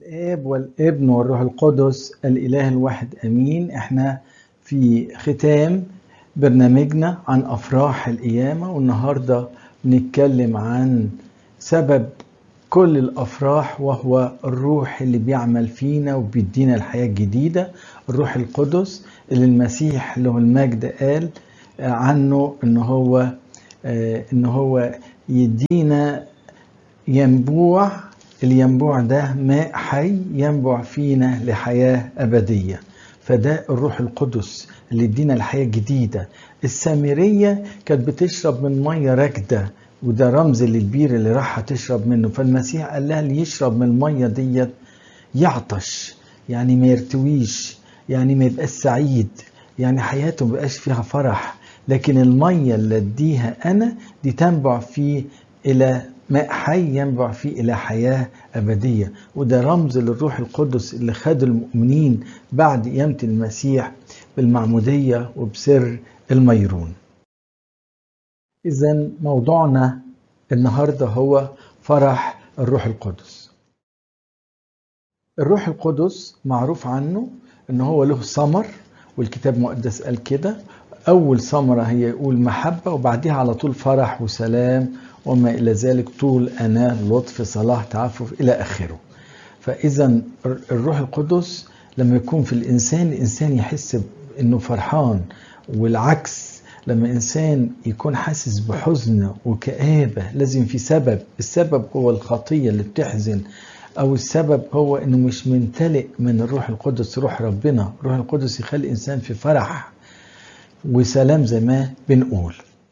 الآب والابن والروح القدس الإله الواحد أمين احنا في ختام برنامجنا عن أفراح القيامة والنهاردة بنتكلم عن سبب كل الأفراح وهو الروح اللي بيعمل فينا وبيدينا الحياة الجديدة الروح القدس اللي المسيح له المجد قال عنه ان هو ان هو يدينا ينبوع الينبوع ده ماء حي ينبع فينا لحياة أبدية فده الروح القدس اللي يدينا الحياة الجديدة السامرية كانت بتشرب من مية راكدة وده رمز للبير اللي راح تشرب منه فالمسيح قال لها اللي يشرب من المية ديت يعطش يعني ما يرتويش يعني ما يبقاش سعيد يعني حياته ما بقاش فيها فرح لكن المية اللي اديها أنا دي تنبع فيه إلى ماء حي ينبع فيه إلى حياة أبدية وده رمز للروح القدس اللي خد المؤمنين بعد قيامة المسيح بالمعمودية وبسر الميرون إذا موضوعنا النهاردة هو فرح الروح القدس الروح القدس معروف عنه ان هو له ثمر والكتاب المقدس قال كده اول ثمره هي يقول محبه وبعدها على طول فرح وسلام وما الى ذلك طول اناه لطف صلاح تعفف الى اخره فاذا الروح القدس لما يكون في الانسان الانسان يحس انه فرحان والعكس لما انسان يكون حاسس بحزن وكآبه لازم في سبب السبب هو الخطيه اللي بتحزن او السبب هو انه مش ممتلئ من الروح القدس روح ربنا الروح القدس يخلي الانسان في فرح وسلام زي ما بنقول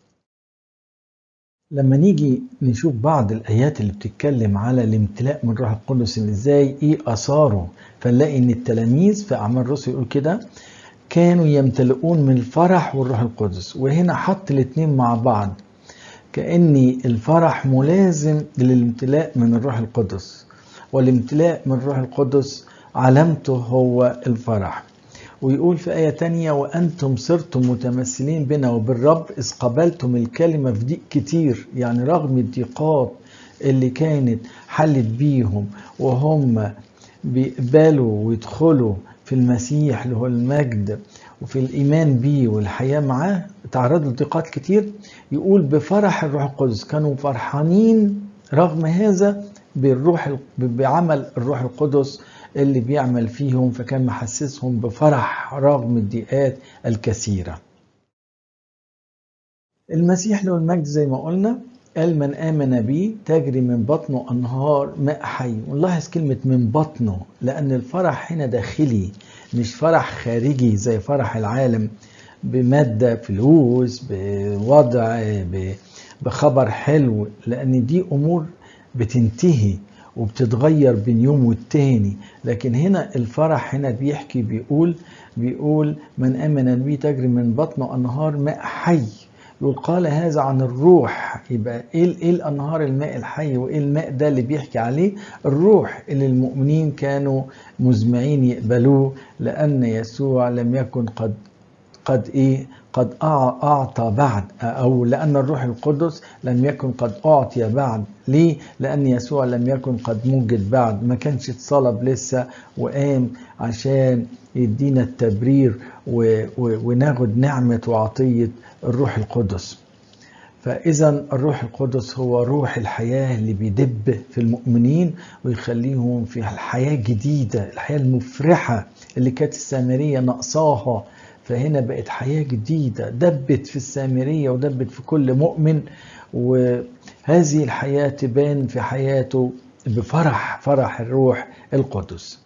لما نيجي نشوف بعض الايات اللي بتتكلم على الامتلاء من الروح القدس اللي ازاي ايه اثاره فنلاقي ان التلاميذ في اعمال الرسل يقول كده كانوا يمتلئون من الفرح والروح القدس وهنا حط الاثنين مع بعض كأن الفرح ملازم للامتلاء من الروح القدس والامتلاء من الروح القدس علامته هو الفرح ويقول في آية تانية وأنتم صرتم متمثلين بنا وبالرب إذ قبلتم الكلمة في ضيق كتير يعني رغم الضيقات اللي كانت حلت بيهم وهم بيقبلوا ويدخلوا في المسيح اللي هو المجد وفي الإيمان بيه والحياة معاه تعرضوا لضيقات كتير يقول بفرح الروح القدس كانوا فرحانين رغم هذا بالروح بعمل الروح القدس اللي بيعمل فيهم فكان محسسهم بفرح رغم الضيقات الكثيره. المسيح له المجد زي ما قلنا قال من آمن بي تجري من بطنه أنهار ماء حي ونلاحظ كلمة من بطنه لأن الفرح هنا داخلي مش فرح خارجي زي فرح العالم بمادة فلوس بوضع بخبر حلو لأن دي أمور بتنتهي وبتتغير بين يوم والتاني لكن هنا الفرح هنا بيحكي بيقول بيقول من آمن بي تجري من بطنه أنهار ماء حي يقول قال هذا عن الروح يبقى ايه ايه الانهار الماء الحي وايه الماء ده اللي بيحكي عليه الروح اللي المؤمنين كانوا مزمعين يقبلوه لان يسوع لم يكن قد قد ايه قد اعطى بعد او لان الروح القدس لم يكن قد اعطي بعد ليه لان يسوع لم يكن قد موجد بعد ما كانش اتصلب لسه وقام عشان يدينا التبرير و... و... وناخد نعمه وعطيه الروح القدس فاذا الروح القدس هو روح الحياه اللي بيدب في المؤمنين ويخليهم في الحياه الجديده الحياه المفرحه اللي كانت السامريه ناقصاها فهنا بقت حياة جديدة دبت في السامرية ودبت في كل مؤمن وهذه الحياة تبان في حياته بفرح فرح الروح القدس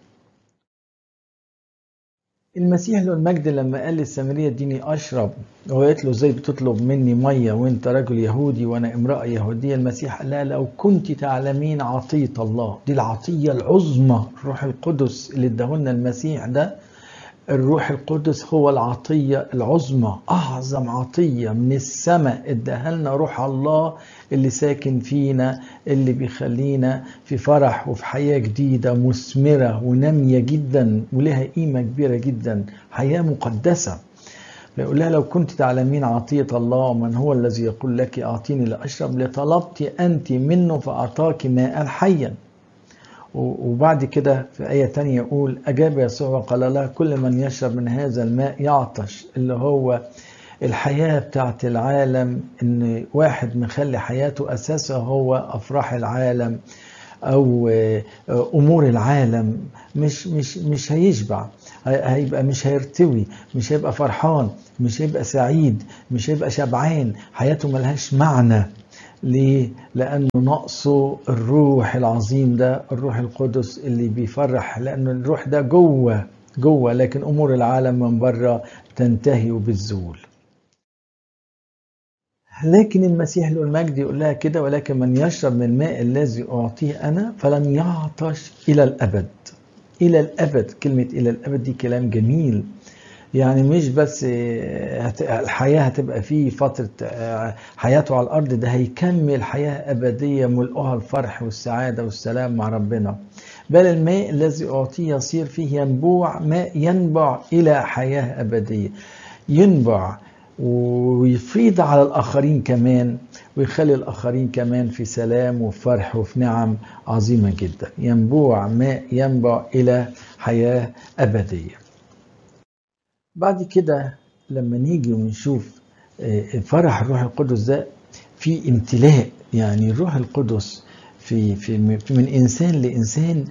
المسيح له المجد لما قال للسامرية اديني أشرب وقالت له ازاي بتطلب مني مية وانت رجل يهودي وانا امرأة يهودية المسيح قال لها لو كنت تعلمين عطية الله دي العطية العظمى الروح القدس اللي اداهولنا المسيح ده الروح القدس هو العطية العظمى أعظم عطية من السماء اداها لنا روح الله اللي ساكن فينا اللي بيخلينا في فرح وفي حياة جديدة مثمرة ونامية جدا ولها قيمة كبيرة جدا حياة مقدسة فيقول لها لو كنت تعلمين عطية الله ومن هو الذي يقول لك أعطيني لأشرب لطلبت أنت منه فأعطاك ماء حيا وبعد كده في آية تانية يقول أجاب يسوع وقال له كل من يشرب من هذا الماء يعطش اللي هو الحياة بتاعت العالم إن واحد مخلي حياته أساسها هو أفراح العالم أو أمور العالم مش مش مش هيشبع هيبقى مش هيرتوي مش هيبقى فرحان مش هيبقى سعيد مش هيبقى شبعان حياته ملهاش معنى ليه؟ لأنه نقصه الروح العظيم ده الروح القدس اللي بيفرح لأن الروح ده جوه جوه لكن أمور العالم من بره تنتهي وبتزول لكن المسيح له المجد يقول لها كده ولكن من يشرب من الماء الذي أعطيه أنا فلن يعطش إلى الأبد إلى الأبد كلمة إلى الأبد دي كلام جميل يعني مش بس الحياة هتبقى فيه فترة حياته على الأرض ده هيكمل حياة أبدية ملؤها الفرح والسعادة والسلام مع ربنا بل الماء الذي أعطيه يصير فيه ينبوع ماء ينبع إلى حياة أبدية ينبع ويفيض على الآخرين كمان ويخلي الآخرين كمان في سلام وفرح وفي نعم عظيمة جدا ينبوع ماء ينبع إلى حياة أبدية بعد كده لما نيجي ونشوف فرح الروح القدس ده في امتلاء يعني الروح القدس في في من انسان لانسان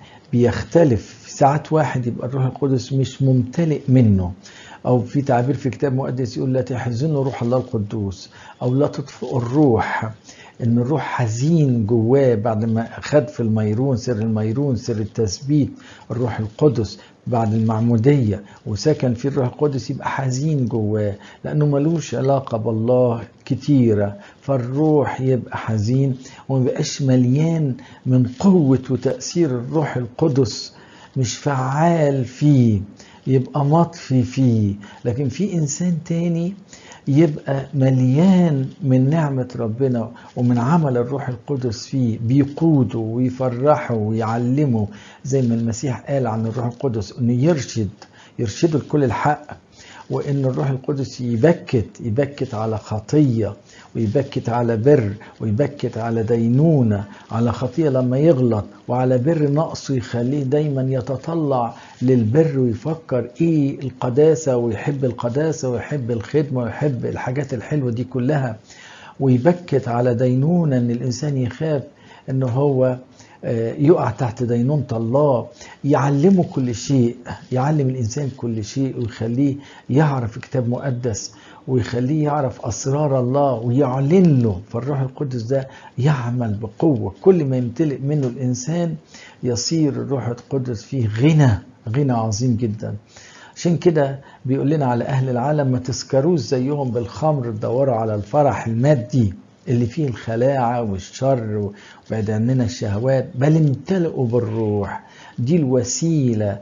بيختلف في ساعات واحد يبقى الروح القدس مش ممتلئ منه او في تعبير في كتاب مقدس يقول لا تحزنوا روح الله القدوس او لا تطفئوا الروح ان الروح حزين جواه بعد ما خد في الميرون سر الميرون سر التثبيت الروح القدس بعد المعمودية وسكن في الروح القدس يبقى حزين جواه لأنه ملوش علاقة بالله كتيرة فالروح يبقى حزين وما يبقاش مليان من قوة وتأثير الروح القدس مش فعال فيه يبقى مطفي فيه لكن في إنسان تاني يبقى مليان من نعمة ربنا ومن عمل الروح القدس فيه بيقوده ويفرحه ويعلمه زي ما المسيح قال عن الروح القدس انه يرشد يرشده لكل الحق وان الروح القدس يبكت يبكت على خطيه ويبكت على بر ويبكت على دينونه على خطيه لما يغلط وعلى بر نقصه يخليه دايما يتطلع للبر ويفكر ايه القداسه ويحب القداسه ويحب الخدمه ويحب الحاجات الحلوه دي كلها ويبكت على دينونه ان الانسان يخاف ان هو يقع تحت دينونة الله يعلمه كل شيء يعلم الإنسان كل شيء ويخليه يعرف كتاب مقدس ويخليه يعرف أسرار الله ويعلن له فالروح القدس ده يعمل بقوة كل ما يمتلئ منه الإنسان يصير الروح القدس فيه غنى غنى عظيم جدا عشان كده بيقول لنا على أهل العالم ما تسكروش زيهم بالخمر تدوروا على الفرح المادي اللي فيه الخلاعة والشر وبعد عننا الشهوات بل امتلئوا بالروح دي الوسيلة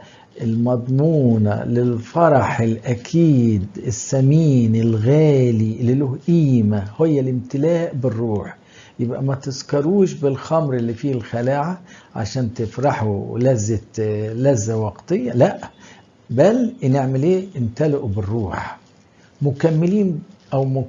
المضمونة للفرح الأكيد الثمين الغالي اللي له قيمة هي الامتلاء بالروح يبقى ما تسكروش بالخمر اللي فيه الخلاعة عشان تفرحوا لذة لذة وقتية لا بل نعمل ايه امتلئوا بالروح مكملين او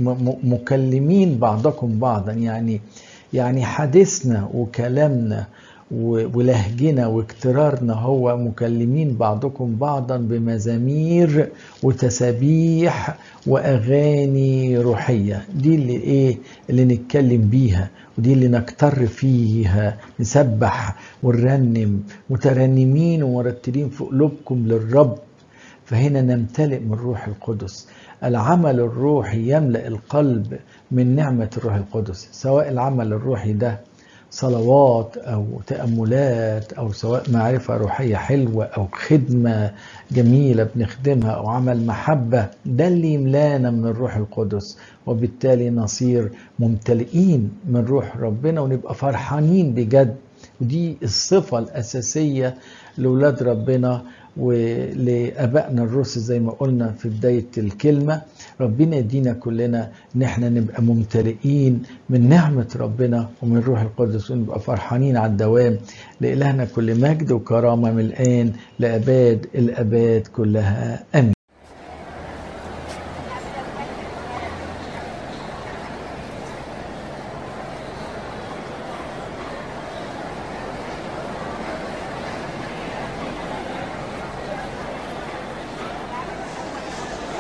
مكلمين بعضكم بعضا يعني يعني حديثنا وكلامنا ولهجنا واكترارنا هو مكلمين بعضكم بعضا بمزامير وتسابيح واغاني روحيه دي اللي ايه اللي نتكلم بيها ودي اللي نكتر فيها نسبح ونرنم مترنمين ومرتلين في قلوبكم للرب فهنا نمتلئ من روح القدس العمل الروحي يملأ القلب من نعمة الروح القدس سواء العمل الروحي ده صلوات أو تأملات أو سواء معرفة روحية حلوة أو خدمة جميلة بنخدمها أو عمل محبة ده اللي يملانا من الروح القدس وبالتالي نصير ممتلئين من روح ربنا ونبقى فرحانين بجد ودي الصفة الأساسية لأولاد ربنا ولابائنا الرسل زي ما قلنا في بدايه الكلمه ربنا يدينا كلنا ان احنا نبقى ممتلئين من نعمه ربنا ومن روح القدس ونبقى فرحانين على الدوام لالهنا كل مجد وكرامه من الان لاباد الاباد كلها امين